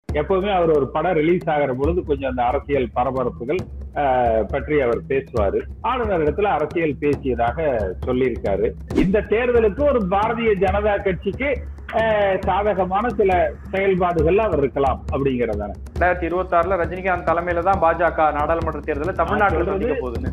எப்பவுமே அவர் ஒரு படம் ரிலீஸ் ஆகிற பொழுது கொஞ்சம் அந்த அரசியல் பரபரப்புகள் ஆஹ், பற்றி அவர் பேசுவாரு ஆளுநர் இடத்துல அரசியல் பேசியதாக சொல்லியிருக்காரு இந்த தேர்தலுக்கு ஒரு பாரதிய ஜனதா கட்சிக்கு ஆஹ், சாதகமான சில செயல்பாடுகள் அவர் இருக்கலாம் அப்படிங்கறதான ரெண்டாயிரத்தி இருபத்தி ஆறுல ரஜினிகாந்த் தலைமையில தான் பாஜக நாடாளுமன்ற தேர்தலை தமிழ்நாட்டில் சொல்றது- சந்திக்க போகுதுன்னு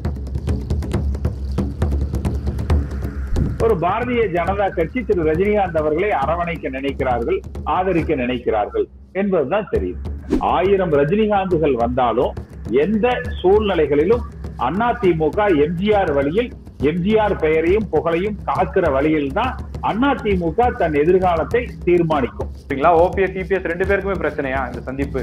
ஒரு பாரதிய ஜனதா கட்சி திரு ரஜினிகாந்த் அவர்களை அரவணைக்க நினைக்கிறார்கள் ஆதரிக்க நினைக்கிறார்கள் என்பதுதான் தெரியும் ஆயிரம் ரஜினிகாந்துகள் வந்தாலும் எந்த சூழ்நிலைகளிலும் அதிமுக எம்ஜிஆர் வழியில் எம்ஜிஆர் பெயரையும் புகழையும் காக்கிற வழியில் தான் அதிமுக தன் எதிர்காலத்தை தீர்மானிக்கும் சரிங்களா ஓபிஎஸ் இபிஎஸ் ரெண்டு பேருக்குமே பிரச்சனையா இந்த சந்திப்பு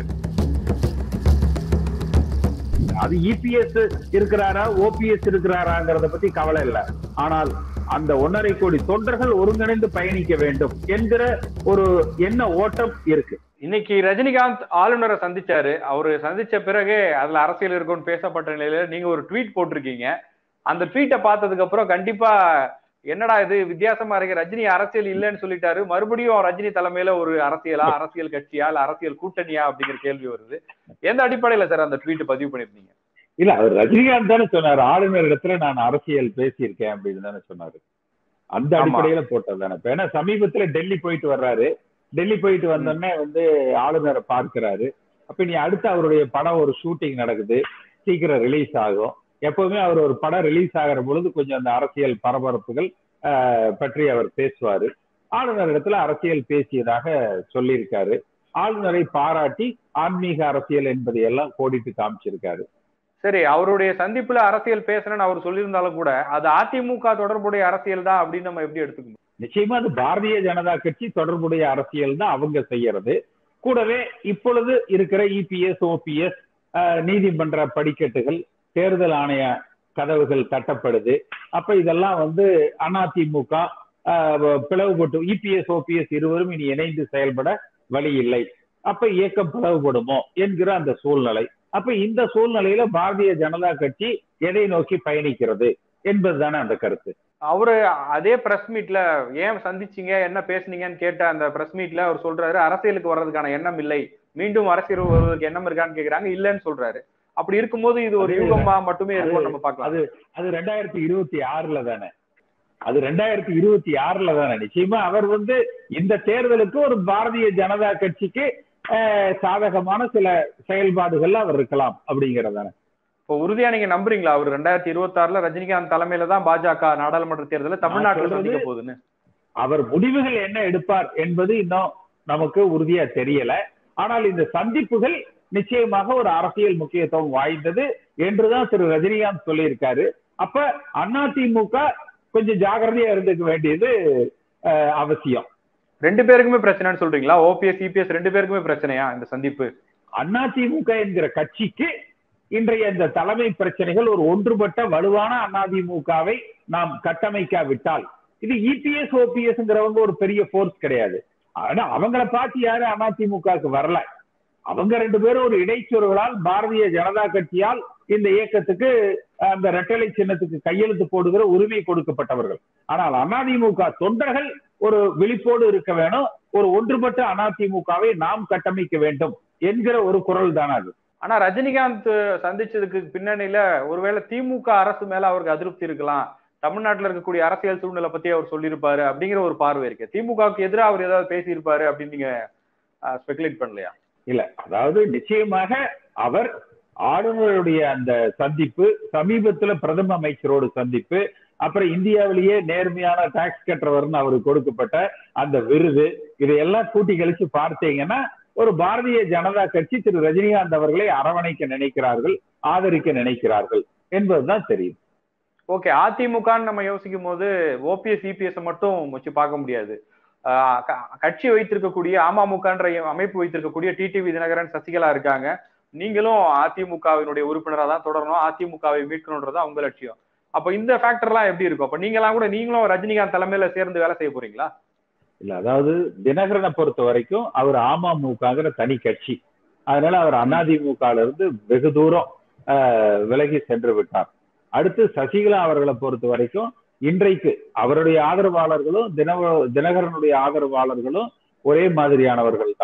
அது இபிஎஸ் இருக்கிறாரா ஓபிஎஸ் இருக்கிறாராங்கிறத பத்தி கவலை இல்ல ஆனால் அந்த ஒன்னரை கோடி தொண்டர்கள் ஒருங்கிணைந்து பயணிக்க வேண்டும் என்கிற ஒரு எண்ண ஓட்டம் இருக்கு இன்னைக்கு ரஜினிகாந்த் ஆளுநரை சந்திச்சாரு அவரு சந்திச்ச பிறகு அதுல அரசியல் இருக்கும்னு பேசப்பட்ட நிலையில நீங்க ஒரு ட்வீட் போட்டிருக்கீங்க அந்த ட்வீட்டை பார்த்ததுக்கு அப்புறம் கண்டிப்பா என்னடா இது வித்தியாசமா இருக்கு ரஜினி அரசியல் இல்லைன்னு சொல்லிட்டாரு மறுபடியும் ரஜினி தலைமையில ஒரு அரசியலா அரசியல் கட்சியா இல்ல அரசியல் கூட்டணியா அப்படிங்கிற கேள்வி வருது எந்த அடிப்படையில சார் அந்த ட்வீட் பதிவு பண்ணிருந்தீங்க இல்ல அவர் ரஜினிகாந்த் தானே சொன்னாரு ஆளுநர் இடத்துல நான் அரசியல் பேசியிருக்கேன் அப்படின்னு தானே சொன்னாரு அந்த ஆமா. அடிப்படையில போட்டது தானே இப்ப ஏன்னா சமீபத்துல டெல்லி போயிட்டு வர்றாரு டெல்லி போயிட்டு வந்தோடனே வந்து ஆளுநரை பார்க்கிறாரு அப்ப நீ அடுத்து அவருடைய படம் ஒரு ஷூட்டிங் நடக்குது சீக்கிரம் ரிலீஸ் ஆகும் எப்பவுமே அவர் ஒரு படம் ரிலீஸ் ஆகிற பொழுது கொஞ்சம் அந்த அரசியல் பரபரப்புகள் ஆஹ், பற்றி அவர் பேசுவாரு ஆளுநர் இடத்துல அரசியல் பேசியதாக சொல்லியிருக்காரு ஆளுநரை பாராட்டி ஆன்மீக அரசியல் என்பதை எல்லாம் கோடிட்டு காமிச்சிருக்காரு சரி அவருடைய சந்திப்புல அரசியல் பேசுறேன்னு அவர் சொல்லியிருந்தாலும் கூட அது அதிமுக தொடர்புடைய அரசியல் தான் அப்படின்னு நம்ம எப்படி எடுத்துக்கணும் நிச்சயமா அது பாரதிய ஜனதா கட்சி தொடர்புடைய அரசியல் தான் அவங்க செய்யறது கூடவே இப்பொழுது இருக்கிற இபிஎஸ் ஓபிஎஸ் நீதிமன்ற படிக்கட்டுகள் தேர்தல் ஆணைய கதவுகள் தட்டப்படுது அப்ப இதெல்லாம் வந்து அதிமுக ஆஹ், பிளவுபட்டு இபிஎஸ் ஓபிஎஸ் இருவரும் இனி இணைந்து செயல்பட வழி இல்லை அப்ப இயக்கம் பிளவுபடுமோ என்கிற அந்த சூழ்நிலை அப்ப இந்த சூழ்நிலையில பாரதிய ஜனதா கட்சி எதை நோக்கி பயணிக்கிறது என்பதுதானே அந்த கருத்து அவரு அதே பிரஸ் மீட்ல ஏன் சந்திச்சீங்க என்ன பேசுனீங்கன்னு கேட்ட அந்த பிரஸ் மீட்ல அவர் சொல்றாரு அரசியலுக்கு வர்றதுக்கான எண்ணம் இல்லை மீண்டும் அரசியல் வருவதற்கு எண்ணம் இருக்கான்னு கேக்குறாங்க இல்லைன்னு சொல்றாரு அப்படி இருக்கும்போது இது ஒரு அது- யுகமா மட்டுமே இருக்கும் அது- நம்ம பார்க்கலாம் அது அது ரெண்டாயிரத்தி இருபத்தி ஆறுல தானே அது ரெண்டாயிரத்தி இருபத்தி ஆறுல தானே நிச்சயமா அவர் வந்து இந்த தேர்தலுக்கு ஒரு பாரதிய ஜனதா கட்சிக்கு அஹ், சாதகமான சில செயல்பாடுகள்ல அவர் இருக்கலாம் அப்படிங்கறதானே இப்போ உறுதியா நீங்க நம்புறீங்களா அவர் ரெண்டாயிரத்தி இருபத்தி ஆறுல ரஜினிகாந்த் தலைமையில தான் பாஜக நாடாளுமன்ற தேர்தலை தமிழ்நாட்டில் சொல்றது- சந்திக்க போகுதுன்னு அவர் முடிவுகள் என்ன எடுப்பார் என்பது இன்னும் நமக்கு உறுதியா தெரியல ஆனால் இந்த சந்திப்புகள் நிச்சயமாக ஒரு அரசியல் முக்கியத்துவம் வாய்ந்தது என்றுதான் திரு ரஜினிகாந்த் சொல்லியிருக்காரு அப்ப அதிமுக கொஞ்சம் ஜாகிரதையா இருந்துக்க வேண்டியது அஹ், அவசியம் ரெண்டு பேருக்குமே பிரச்சனைன்னு சொல்றீங்களா ஓபிஎஸ் இபிஎஸ் ரெண்டு பேருக்குமே பிரச்சனையா இந்த சந்திப்பு அதிமுக என்கிற கட்சிக்கு இன்றைய இந்த தலைமை பிரச்சனைகள் ஒரு ஒன்றுபட்ட வலுவான அதிமுகவை நாம் கட்டமைக்காவிட்டால் இது இபிஎஸ் ஓபிஎஸ்ங்கிறவங்க ஒரு பெரிய ஃபோர்ஸ் கிடையாது ஆனா அவங்கள பார்த்து யாரும் அதிமுகவுக்கு வரல அவங்க ரெண்டு பேரும் ஒரு இடைச்சொருகளால் பாரதிய ஜனதா கட்சியால் இந்த இயக்கத்துக்கு அந்த ரெட்டலை சின்னத்துக்கு கையெழுத்து போடுகிற உரிமை கொடுக்கப்பட்டவர்கள் ஆனால் அதிமுக தொண்டர்கள் ஒரு விழிப்போடு இருக்க வேணும் ஒரு ஒன்றுபட்ட அதிமுகவை நாம் கட்டமைக்க வேண்டும் என்கிற ஒரு குரல் தானே அது ஆனா ரஜினிகாந்த் சந்திச்சதுக்கு பின்னணியில ஒருவேளை திமுக அரசு மேல அவருக்கு அதிருப்தி இருக்கலாம் தமிழ்நாட்டுல இருக்கக்கூடிய அரசியல் சூழ்நிலை பத்தி அவர் சொல்லியிருப்பாரு அப்படிங்கிற ஒரு பார்வை இருக்கு திமுகவுக்கு எதிராக அவர் ஏதாவது பேசியிருப்பாரு அப்படின்னு நீங்க ஸ்பெகுலேட் பண்ணலையா இல்ல அதாவது நிச்சயமாக அவர் ஆளுநருடைய அந்த சந்திப்பு சமீபத்துல பிரதம அமைச்சரோடு சந்திப்பு அப்புறம் இந்தியாவிலேயே நேர்மையான டாக்ஸ் கட்டுறவர்னு அவருக்கு கொடுக்கப்பட்ட அந்த விருது இதையெல்லாம் கூட்டி கழிச்சு பார்த்தீங்கன்னா ஒரு பாரதிய ஜனதா கட்சி திரு ரஜினிகாந்த் அவர்களை அரவணைக்க நினைக்கிறார்கள் ஆதரிக்க நினைக்கிறார்கள் என்பதுதான் தெரியும் ஓகே அதிமுகன்னு நம்ம யோசிக்கும் போது ஓபிஎஸ் இபிஎஸ் மட்டும் வச்சு பார்க்க முடியாது ஆஹ் க- கட்சி வைத்திருக்கக்கூடிய அமமுகன்ற அமைப்பு வைத்திருக்கக்கூடிய டிடிவி தினகரன் சசிகலா இருக்காங்க நீங்களும் அதிமுகவினுடைய உறுப்பினரா தான் தொடரணும் அதிமுகவை மீட்கணுன்றதா உங்க லட்சியம் அப்ப இந்த ஃபேக்டர்லாம் எப்படி இருக்கும் அப்ப நீங்களாம் கூட நீங்களும் ரஜினிகாந்த் தலைமையில சேர்ந்து வேலை செய்ய போறீங்களா இல்ல அதாவது தினகரனை பொறுத்த வரைக்கும் அவர் அமமுகங்கிற தனி கட்சி அதனால அவர் அதிமுகல இருந்து வெகு தூரம் ஆஹ், விலகி சென்று விட்டார் அடுத்து சசிகலா அவர்களை பொறுத்த வரைக்கும் இன்றைக்கு அவருடைய ஆதரவாளர்களும் தினவ தினகரனுடைய ஆதரவாளர்களும் ஒரே மாதிரியானவர்கள் தான்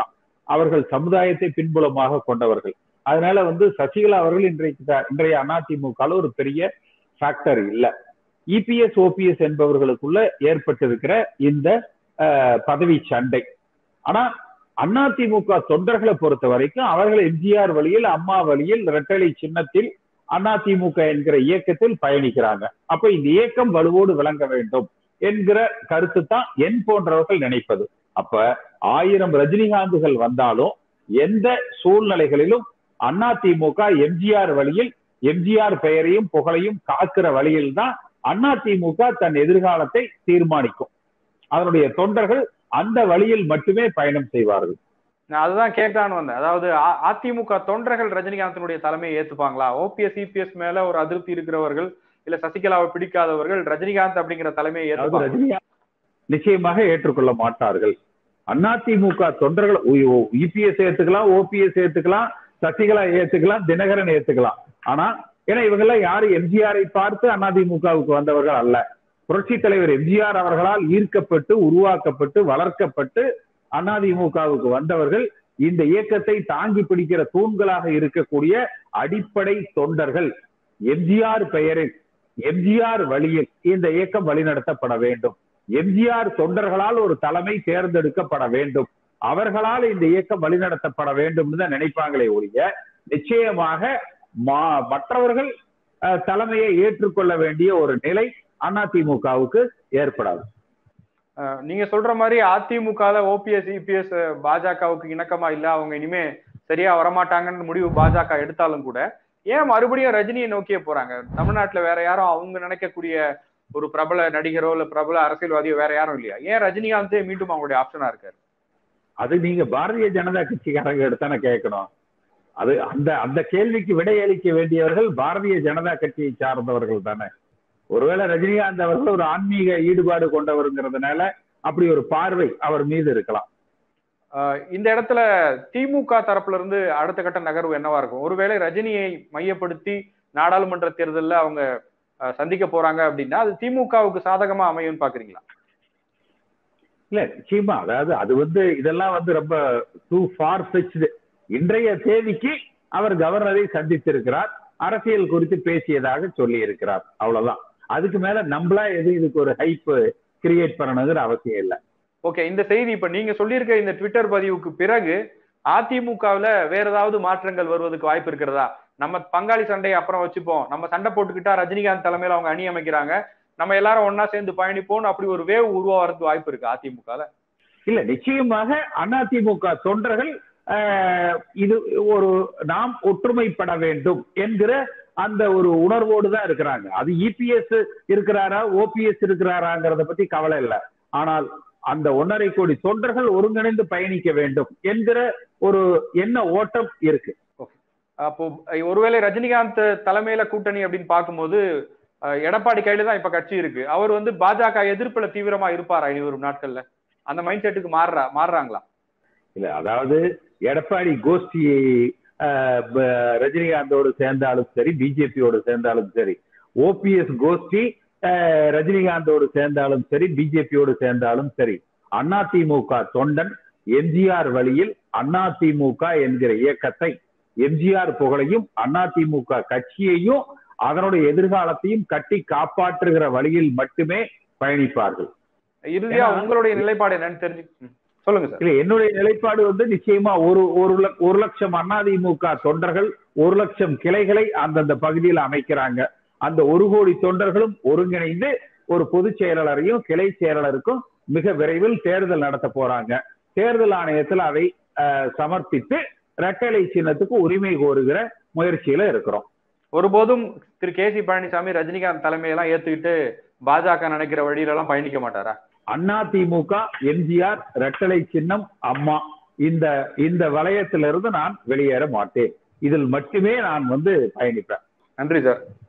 அவர்கள் சமுதாயத்தை பின்புலமாக கொண்டவர்கள் அதனால வந்து சசிகலா அவர்கள் இன்றைக்கு இன்றைய அதிமுக ஒரு பெரிய ஃபேக்டர் இல்ல இபிஎஸ் ஓபிஎஸ் என்பவர்களுக்குள்ள ஏற்பட்டிருக்கிற இந்த பதவி சண்டை ஆனா அதிமுக தொண்டர்களை பொறுத்த வரைக்கும் அவர்கள் எம்ஜிஆர் வழியில் அம்மா வழியில் இரட்டலை சின்னத்தில் அதிமுக என்கிற இயக்கத்தில் பயணிக்கிறாங்க அப்ப இந்த இயக்கம் வலுவோடு விளங்க வேண்டும் என்கிற கருத்து தான் என் போன்றவர்கள் நினைப்பது அப்ப ஆயிரம் ரஜினிகாந்துகள் வந்தாலும் எந்த சூழ்நிலைகளிலும் அதிமுக எம்ஜிஆர் வழியில் எம்ஜிஆர் பெயரையும் புகழையும் காக்கிற வழியில் தான் அதிமுக தன் எதிர்காலத்தை தீர்மானிக்கும் அதனுடைய தொண்டர்கள் அந்த வழியில் மட்டுமே பயணம் செய்வார்கள் நான் அதுதான் கேட்கலான்னு வந்தேன் அதாவது அதிமுக தொண்டர்கள் ரஜினிகாந்தினுடைய தலைமையை ஏத்துப்பாங்களா ஓபிஎஸ் சிபிஎஸ் மேல ஒரு அதிருப்தி இருக்கிறவர்கள் இல்ல சசிகலாவை பிடிக்காதவர்கள் ரஜினிகாந்த் அப்படிங்கிற தலைமையை ஏற்றுப்பாங்க ரஜினிகாந்த் நிச்சயமாக ஏற்றுக்கொள்ள மாட்டார்கள் அதிமுக தொண்டர்கள் இபிஎஸ் ஏத்துக்கலாம் ஓபிஎஸ் ஏத்துக்கலாம் சசிகலா ஏத்துக்கலாம் தினகரன் ஏத்துக்கலாம் ஆனா ஏன்னா இவங்க எல்லாம் யாரு எம்ஜிஆரை பார்த்து அதிமுகவுக்கு வந்தவர்கள் அல்ல புரட்சி தலைவர் எம்ஜிஆர் அவர்களால் ஈர்க்கப்பட்டு உருவாக்கப்பட்டு வளர்க்கப்பட்டு அதிமுகவுக்கு வந்தவர்கள் இந்த இயக்கத்தை தாங்கி பிடிக்கிற தூண்களாக இருக்கக்கூடிய அடிப்படை தொண்டர்கள் எம்ஜிஆர் பெயரில் எம்ஜிஆர் வழியில் இந்த இயக்கம் வழிநடத்தப்பட வேண்டும் எம்ஜிஆர் தொண்டர்களால் ஒரு தலைமை தேர்ந்தெடுக்கப்பட வேண்டும் அவர்களால் இந்த இயக்கம் வழிநடத்தப்பட வேண்டும் தான் நினைப்பாங்களே ஒழிய நிச்சயமாக மற்றவர்கள் தலைமையை ஏற்றுக்கொள்ள வேண்டிய ஒரு நிலை அதிமுகவுக்கு ஏற்படாது நீங்க சொல்ற மாதிரி அதிமுக ஓபிஎஸ் இபிஎஸ் பாஜகவுக்கு இணக்கமா இல்ல அவங்க இனிமே சரியா வரமாட்டாங்கன்னு முடிவு பாஜக எடுத்தாலும் கூட ஏன் மறுபடியும் ரஜினியை நோக்கியே போறாங்க தமிழ்நாட்டுல வேற யாரும் அவங்க நினைக்கக்கூடிய ஒரு பிரபல நடிகரோ இல்ல பிரபல அரசியல்வாதியோ வேற யாரும் இல்லையா ஏன் ரஜினிகாந்தே மீண்டும் அவங்களுடைய ஆப்ஷனா இருக்காரு அது நீங்க பாரதிய ஜனதா கட்சிக்காரங்க எடுத்தானே கேட்கணும் அது அந்த அந்த கேள்விக்கு விடையளிக்க வேண்டியவர்கள் பாரதிய ஜனதா கட்சியை சார்ந்தவர்கள் தானே ஒருவேளை ரஜினிகாந்த் அவர்கள் ஒரு ஆன்மீக ஈடுபாடு கொண்டவருங்கிறதுனால அப்படி ஒரு பார்வை அவர் மீது இருக்கலாம் இந்த இடத்துல திமுக தரப்புல இருந்து அடுத்த கட்ட நகர்வு என்னவா இருக்கும் ஒருவேளை ரஜினியை மையப்படுத்தி நாடாளுமன்ற தேர்தலில் அவங்க சந்திக்க போறாங்க அப்படின்னா அது திமுகவுக்கு சாதகமா அமையும்னு பாக்குறீங்களா இல்ல நிச்சயமா அதாவது அது வந்து இதெல்லாம் வந்து ரொம்ப டூ ஃபார் ஃபெச்டு இன்றைய தேதிக்கு அவர் கவர்னரை சந்தித்திருக்கிறார் அரசியல் குறித்து பேசியதாக சொல்லி இருக்கிறார் அவ்வளவுதான் அதுக்கு மேல நம்மளா எது இதுக்கு ஒரு ஹைப் கிரியேட் பண்ணணுங்கிற அவசியம் இல்லை ஓகே இந்த செய்தி இப்ப நீங்க சொல்லியிருக்க இந்த ட்விட்டர் பதிவுக்கு பிறகு அதிமுகவுல வேற ஏதாவது மாற்றங்கள் வருவதற்கு வாய்ப்பு இருக்கிறதா நம்ம பங்காளி சண்டையை அப்புறம் வச்சுப்போம் நம்ம சண்டை போட்டுக்கிட்டா ரஜினிகாந்த் தலைமையில அவங்க அணி அமைக்கிறாங்க நம்ம எல்லாரும் ஒன்னா சேர்ந்து பயணிப்போம் அப்படி ஒரு வேவ் உருவாகிறதுக்கு வாய்ப்பு இருக்கு அதிமுகல இல்ல நிச்சயமாக அதிமுக தொண்டர்கள் இது ஒரு நாம் ஒற்றுமைப்பட வேண்டும் என்கிற அந்த ஒரு உணர்வோடு தான் இருக்கிறாங்க அது இபிஎஸ் இருக்கிறாரா ஓபிஎஸ் இருக்கிறாராங்கிறத பத்தி கவலை இல்லை ஆனால் அந்த ஒன்னரை கோடி தொண்டர்கள் ஒருங்கிணைந்து பயணிக்க வேண்டும் என்கிற ஒரு எண்ண ஓட்டம் இருக்கு அப்போ ஒருவேளை ரஜினிகாந்த் தலைமையில கூட்டணி அப்படின்னு பார்க்கும்போது எடப்பாடி கையில தான் இப்ப கட்சி இருக்கு அவர் வந்து பாஜக எதிர்ப்புல தீவிரமா இருப்பாரா இனி வரும் நாட்கள்ல அந்த மைண்ட் செட்டுக்கு மாறுறா மாறுறாங்களா இல்ல அதாவது எடப்பாடி கோஷ்டி ரஜினிகாந்தோடு சேர்ந்தாலும் சரி பிஜேபியோடு சேர்ந்தாலும் சரி ஓபிஎஸ் கோஷ்டி ரஜினிகாந்தோடு சேர்ந்தாலும் சரி பிஜேபியோடு சேர்ந்தாலும் சரி அதிமுக தொண்டன் எம்ஜிஆர் வழியில் அதிமுக என்கிற இயக்கத்தை எம்ஜிஆர் புகழையும் அதிமுக கட்சியையும் அதனுடைய எதிர்காலத்தையும் கட்டி காப்பாற்றுகிற வழியில் மட்டுமே பயணிப்பார்கள் இறுதியா உங்களுடைய நிலைப்பாடு என்னன்னு தெரிஞ்சு சொல்லுங்க சார் இல்ல என்னுடைய நிலைப்பாடு வந்து நிச்சயமா ஒரு ஒரு ஒரு லட்சம் அதிமுக தொண்டர்கள் ஒரு லட்சம் கிளைகளை அந்தந்த பகுதியில் அமைக்கிறாங்க அந்த ஒரு கோடி தொண்டர்களும் ஒருங்கிணைந்து ஒரு பொதுச் செயலாளரையும் கிளை செயலாளருக்கும் மிக விரைவில் தேர்தல் நடத்த போறாங்க தேர்தல் ஆணையத்தில் அதை சமர்ப்பித்து ரெட்டலை சின்னத்துக்கு உரிமை கோருகிற முயற்சியில இருக்கிறோம் ஒருபோதும் திரு கே சி பழனிசாமி ரஜினிகாந்த் தலைமையெல்லாம் ஏத்துக்கிட்டு பாஜக நினைக்கிற வழியில எல்லாம் பயணிக்க மாட்டாரா அண்ணா திமுக எம்ஜிஆர் ரெட்டலை சின்னம் அம்மா இந்த இந்த வளையத்திலிருந்து நான் வெளியேற மாட்டேன் இதில் மட்டுமே நான் வந்து பயணிப்பேன் நன்றி சார்